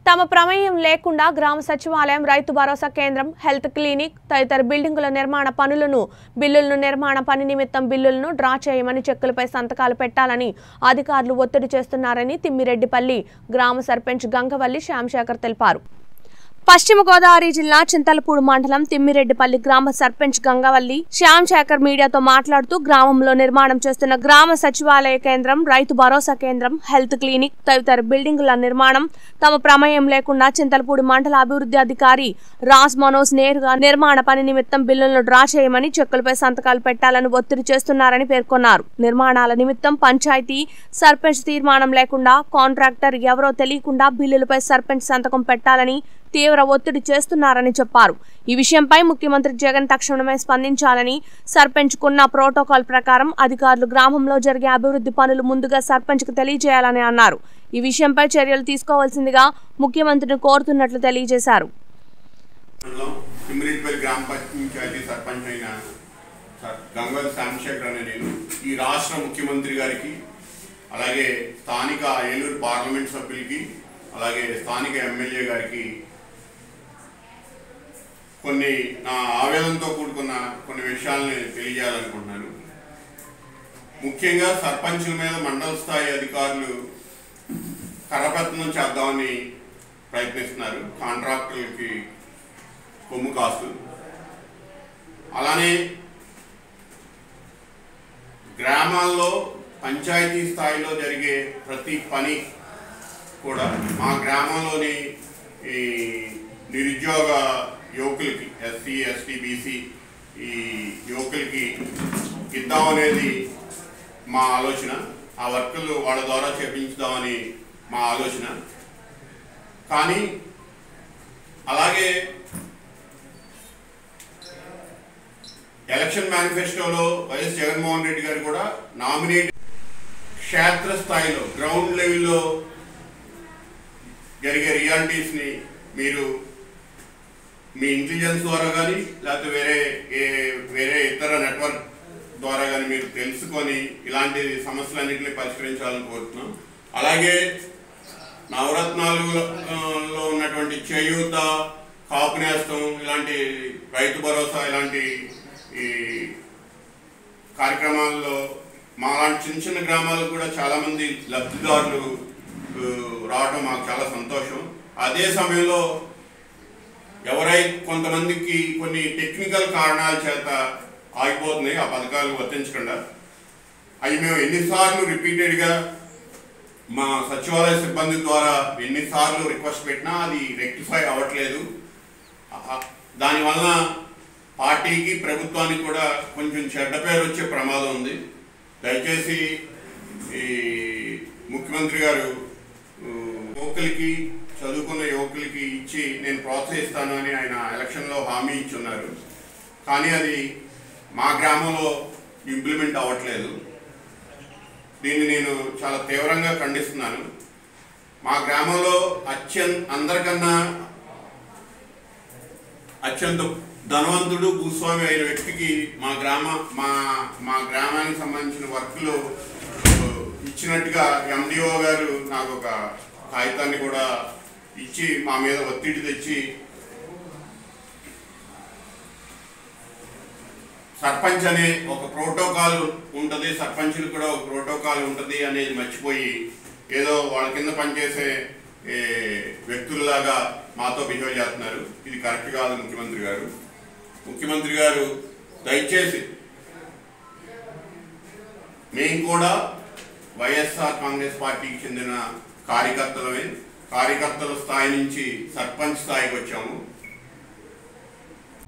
తమ ప్రమేయం లేకుండా గ్రామ సచివాలయం రైతు భరోసా కేంద్రం హెల్త్ క్లినిక్ తదితర బిల్డింగుల నిర్మాణ పనులను బిల్లులను నిర్మాణ పని నిమిత్తం బిల్లులను డ్రా చేయమని చెక్కులపై సంతకాలు పెట్టాలని అధికారులు ఒత్తిడి చేస్తున్నారని తిమ్మిరెడ్డిపల్లి గ్రామ సర్పంచ్ గంగవల్లి శ్యామశేఖర్ తెలిపారు పశ్చిమ గోదావరి జిల్లా చింతలపూడి మండలం తిమ్మిరెడ్డిపల్లి గ్రామ సర్పంచ్ గంగవల్లి శ్యామ్ శేఖర్ మీడియాతో మాట్లాడుతూ గ్రామంలో నిర్మాణం చేస్తున్న గ్రామ సచివాలయ కేంద్రం రైతు భరోసా కేంద్రం హెల్త్ క్లినిక్ తదితర బిల్డింగుల నిర్మాణం తమ ప్రమేయం లేకుండా చింతలపూడి మండల అభివృద్ధి అధికారి రాజ్ మనోజ్ నేరుగా నిర్మాణ పని నిమిత్తం బిల్లులను డ్రా చేయమని చెక్కులపై సంతకాలు పెట్టాలని ఒత్తిడి చేస్తున్నారని పేర్కొన్నారు నిర్మాణాల నిమిత్తం పంచాయతీ సర్పంచ్ తీర్మానం లేకుండా కాంట్రాక్టర్ ఎవరో తెలియకుండా బిల్లులపై సర్పంచ్ సంతకం పెట్టాలని తీవ్ర ఒత్తిడి చేస్తున్నారని చెప్పారు ఈ విషయంపై ముఖ్యమంత్రి జగన్ తక్షణమే స్పందించాలని సర్పంచ్ కున్న ప్రోటోకాల్ ప్రకారం అధికారులు గ్రామంలో జరిగే అభివృద్ధి పనులు ముందుగా సర్పంచ్కు తెలియజేయాలని అన్నారు ఈ విషయంపై చర్యలు తీసుకోవాల్సిందిగా ముఖ్యమంత్రిని కోరుతున్నట్లు తెలియజేశారు మండలం తిమ్మిరెడ్డిపల్లి గ్రామ పంచాయతీ సర్పంచ్ అయిన సర్ గంగవల్ శ్యామశేఖర్ అనే నేను ఈ రాష్ట్ర ముఖ్యమంత్రి గారికి అలాగే స్థానిక ఏలూరు పార్లమెంట్ సభ్యులకి అలాగే స్థానిక ఎమ్మెల్యే గారికి కొన్ని నా ఆవేదనతో కూడుకున్న కొన్ని విషయాలని తెలియజేయాలనుకుంటున్నాను ముఖ్యంగా సర్పంచుల మీద మండల స్థాయి అధికారులు కరపత్నం చేద్దామని ప్రయత్నిస్తున్నారు కాంట్రాక్టులకి కొమ్ము కాస్తు అలానే గ్రామాల్లో పంచాయతీ స్థాయిలో జరిగే ప్రతి పని కూడా మా గ్రామంలోని ఈ నిరుద్యోగ యువకులకి ఎస్సీ ఎస్టీ బీసీ ఈ యువకులకి ఇద్దామనేది మా ఆలోచన ఆ వర్కులు వాళ్ళ ద్వారా చేపించుదామని మా ఆలోచన కానీ అలాగే ఎలక్షన్ మేనిఫెస్టోలో వైఎస్ జగన్మోహన్ రెడ్డి గారు కూడా నామినేట్ క్షేత్ర స్థాయిలో గ్రౌండ్ లెవెల్లో జరిగే రియాలిటీస్ని మీరు మీ ఇంటెలిజెన్స్ ద్వారా కానీ లేకపోతే వేరే ఏ వేరే ఇతర నెట్వర్క్ ద్వారా కానీ మీరు తెలుసుకొని ఇలాంటి సమస్యలన్నింటినీ పరిష్కరించాలని కోరుతున్నాం అలాగే నవరత్నాలు ఆ, లో ఉన్నటువంటి చేయూత కాపు నేస్తం ఇలాంటి రైతు భరోసా ఇలాంటి ఈ కార్యక్రమాల్లో మా లాంటి చిన్న చిన్న గ్రామాలకు కూడా చాలా మంది లబ్ధిదారులు ఆ, రావడం మాకు చాలా సంతోషం అదే సమయంలో ఎవరై కొంతమందికి కొన్ని టెక్నికల్ కారణాల చేత ఆగిపోతున్నాయి ఆ పథకాలు వర్తించకుండా అవి మేము ఎన్నిసార్లు రిపీటెడ్గా మా సచివాలయ సిబ్బంది ద్వారా ఎన్నిసార్లు రిక్వెస్ట్ పెట్టినా అది రెక్టిఫై అవ్వట్లేదు ఆ- దానివల్ల పార్టీకి ప్రభుత్వానికి కూడా కొంచెం చెడ్డ పేరు వచ్చే ప్రమాదం ఉంది దయచేసి ఈ ముఖ్యమంత్రి గారు ఊ, యువకులకి చదువుకున్న యువకులకి ఇచ్చి నేను ప్రోత్సహిస్తాను అని ఆయన ఎలక్షన్లో హామీ ఇచ్చున్నారు కానీ అది మా గ్రామంలో ఇంప్లిమెంట్ అవ్వట్లేదు దీన్ని నేను చాలా తీవ్రంగా ఖండిస్తున్నాను మా గ్రామంలో అత్యంత అందరికన్నా అత్యంత ధనవంతుడు భూస్వామి అయిన వ్యక్తికి మా గ్రామ మా మా గ్రామానికి సంబంధించిన వర్క్లు ఆ, ఇచ్చినట్టుగా ఎండిఓ గారు నాకు ఒక కాగితాన్ని కూడా ఇచ్చి మా మీద ఒత్తిడి తెచ్చి సర్పంచ్ అనే ఒక ప్రోటోకాల్ ఉంటుంది సర్పంచులు కూడా ఒక ప్రోటోకాల్ ఉంటుంది అనేది మర్చిపోయి ఏదో వాళ్ళ కింద పనిచేసే ఏ, వ్యక్తుల్లాగా మాతో బిహేవ్ చేస్తున్నారు ఇది కరెక్ట్ కాదు ముఖ్యమంత్రి గారు ముఖ్యమంత్రి గారు దయచేసి మేము కూడా వైఎస్ఆర్ కాంగ్రెస్ పార్టీకి చెందిన కార్యకర్తలమే కార్యకర్తల స్థాయి నుంచి సర్పంచ్ స్థాయికి వచ్చాము